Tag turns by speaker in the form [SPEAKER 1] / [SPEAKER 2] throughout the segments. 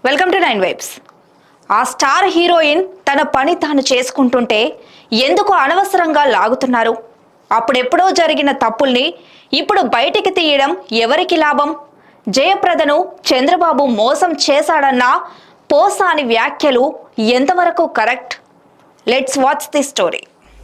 [SPEAKER 1] welcome to nine vibes ఆ star heroine తన పని తాను చేసుకుంటుంటే ఎందుకు అనవసరంగా లాగుతున్నారు అప్పుడెప్పుడో జరిగిన తప్పుల్ని ఇప్పుడు బయటికి తీయడం ఎవరికి లాభం జయప్రదను చంద్రబాబు మోసం చేశాడన్న పోసాని వ్యాఖ్యలు ఎంతవరకు correct let's watch the story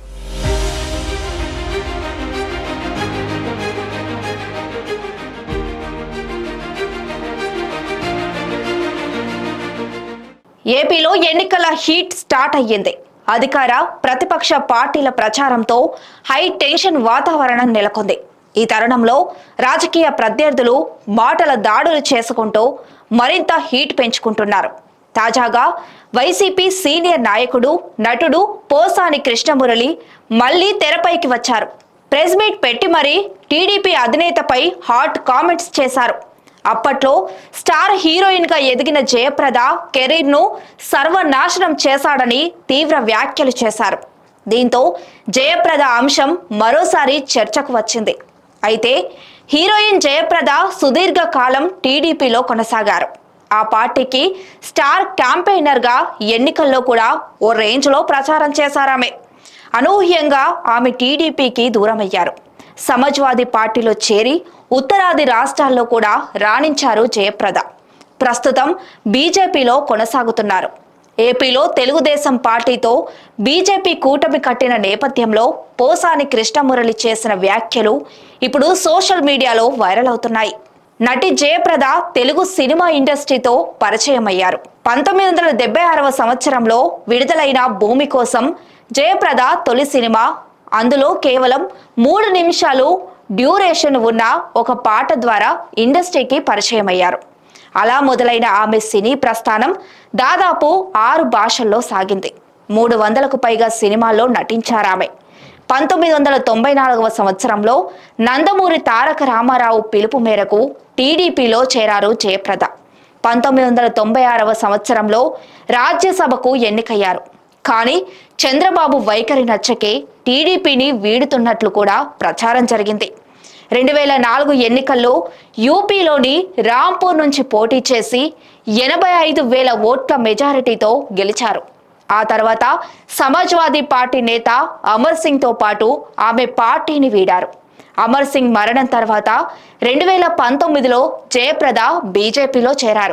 [SPEAKER 1] ఏపీలో ఎన్నికల హీట్ స్టార్ట్ అయ్యింది అధికార ప్రతిపక్ష పార్టీల ప్రచారంతో హై టెన్షన్ వాతావరణం నెలకొంది ఈ తరుణంలో రాజకీయ ప్రత్యర్థులు మాటల దాడులు చేసుకుంటూ మరింత హీట్ పెంచుకుంటున్నారు తాజాగా వైసీపీ సీనియర్ నాయకుడు నటుడు పోసాని కృష్ణమురళి మళ్లీ తెరపైకి వచ్చారు ప్రెస్ మీట్ పెట్టి మరీ టీడీపీ అధినేతపై హాట్ కామెంట్స్ చేశారు అప్పట్లో స్టార్ హీరోయిన్ గా ఎదిగిన జయప్రద కెరీర్ ను సర్వనాశనం చేశాడని తీవ్ర వ్యాఖ్యలు చేశారు దీంతో జయప్రద అంశం మరోసారి చర్చకు వచ్చింది అయితే హీరోయిన్ జయప్రద సుదీర్ఘ కాలం టీడీపీలో కొనసాగారు ఆ పార్టీకి స్టార్ క్యాంపెయినర్ గా ఎన్నికల్లో కూడా ఓ రేంజ్ లో ప్రచారం చేశారామె అనూహ్యంగా ఆమె టీడీపీకి దూరమయ్యారు సమాజ్వాదీ పార్టీలో చేరి ఉత్తరాది రాష్ట్రాల్లో కూడా రాణించారు జయప్రద ప్రస్తుతం బీజేపీలో కొనసాగుతున్నారు ఏపీలో తెలుగుదేశం పార్టీతో బీజేపీ కూటమి కట్టిన నేపథ్యంలో పోసాని కృష్ణమురళి చేసిన వ్యాఖ్యలు ఇప్పుడు సోషల్ మీడియాలో వైరల్ అవుతున్నాయి నటి జయప్రద తెలుగు సినిమా ఇండస్ట్రీతో పరిచయం అయ్యారు పంతొమ్మిది వందల డెబ్బై ఆరవ సంవత్సరంలో విడుదలైన భూమి కోసం జయప్రద తొలి సినిమా అందులో కేవలం మూడు నిమిషాలు డ్యూరేషన్ ఉన్న ఒక పాట ద్వారా ఇండస్ట్రీకి పరిచయం అయ్యారు అలా మొదలైన ఆమె సినీ ప్రస్థానం దాదాపు ఆరు భాషల్లో సాగింది మూడు వందలకు పైగా సినిమాల్లో నటించారామె పంతొమ్మిది వందల తొంభై నాలుగవ సంవత్సరంలో నందమూరి తారక రామారావు పిలుపు మేరకు టీడీపీలో చేరారు జయప్రద పంతొమ్మిది వందల తొంభై ఆరవ సంవత్సరంలో రాజ్యసభకు ఎన్నికయ్యారు కానీ చంద్రబాబు వైఖరి నచ్చకే టీడీపీని వీడుతున్నట్లు కూడా ప్రచారం జరిగింది రెండు వేల నాలుగు ఎన్నికల్లో యూపీలోని రాంపూర్ నుంచి పోటీ చేసి ఎనభై ఐదు వేల ఓట్ల మెజారిటీతో గెలిచారు ఆ తర్వాత సమాజ్వాదీ పార్టీ నేత అమర్ సింగ్తో పాటు ఆమె పార్టీని వీడారు అమర్ సింగ్ మరణం తర్వాత రెండు వేల పంతొమ్మిదిలో జయప్రద బీజేపీలో చేరారు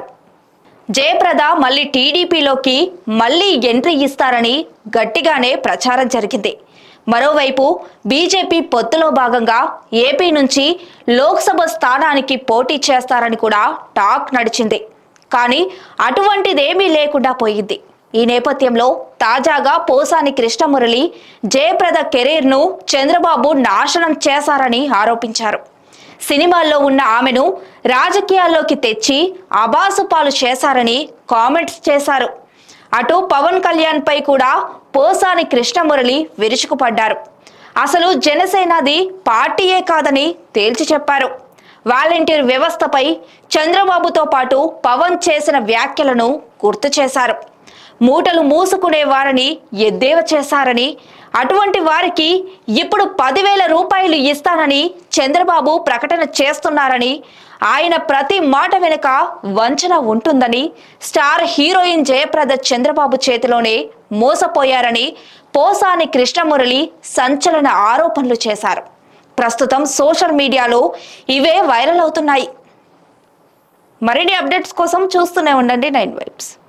[SPEAKER 1] జయప్రద మళ్ళీ టీడీపీలోకి మళ్ళీ ఎంట్రీ ఇస్తారని గట్టిగానే ప్రచారం జరిగింది మరోవైపు బీజేపీ పొత్తులో భాగంగా ఏపీ నుంచి లోక్సభ స్థానానికి పోటీ చేస్తారని కూడా టాక్ నడిచింది కానీ అటువంటిదేమీ లేకుండా పోయింది ఈ నేపథ్యంలో తాజాగా పోసాని కృష్ణమురళి జయప్రద కెరీర్ను చంద్రబాబు నాశనం చేశారని ఆరోపించారు సినిమాల్లో ఉన్న ఆమెను రాజకీయాల్లోకి తెచ్చి అబాసుపాలు చేశారని కామెంట్స్ చేశారు అటు పవన్ కళ్యాణ్ పై కూడా పోసాని కృష్ణమురళి విరుచుకుపడ్డారు అసలు జనసేనది పార్టీయే కాదని తేల్చి చెప్పారు వాలంటీర్ వ్యవస్థపై చంద్రబాబుతో పాటు పవన్ చేసిన వ్యాఖ్యలను గుర్తు చేశారు మూటలు మూసుకునే వారని ఎద్దేవ చేశారని అటువంటి వారికి ఇప్పుడు పదివేల రూపాయలు ఇస్తానని చంద్రబాబు ప్రకటన చేస్తున్నారని ఆయన ప్రతి మాట వెనుక వంచన ఉంటుందని స్టార్ హీరోయిన్ జయప్రద చంద్రబాబు చేతిలోనే మోసపోయారని పోసాని కృష్ణమురళి సంచలన ఆరోపణలు చేశారు ప్రస్తుతం సోషల్ మీడియాలో ఇవే వైరల్ అవుతున్నాయి మరిన్ని అప్డేట్స్ కోసం చూస్తూనే ఉండండి నైన్ వైబ్స్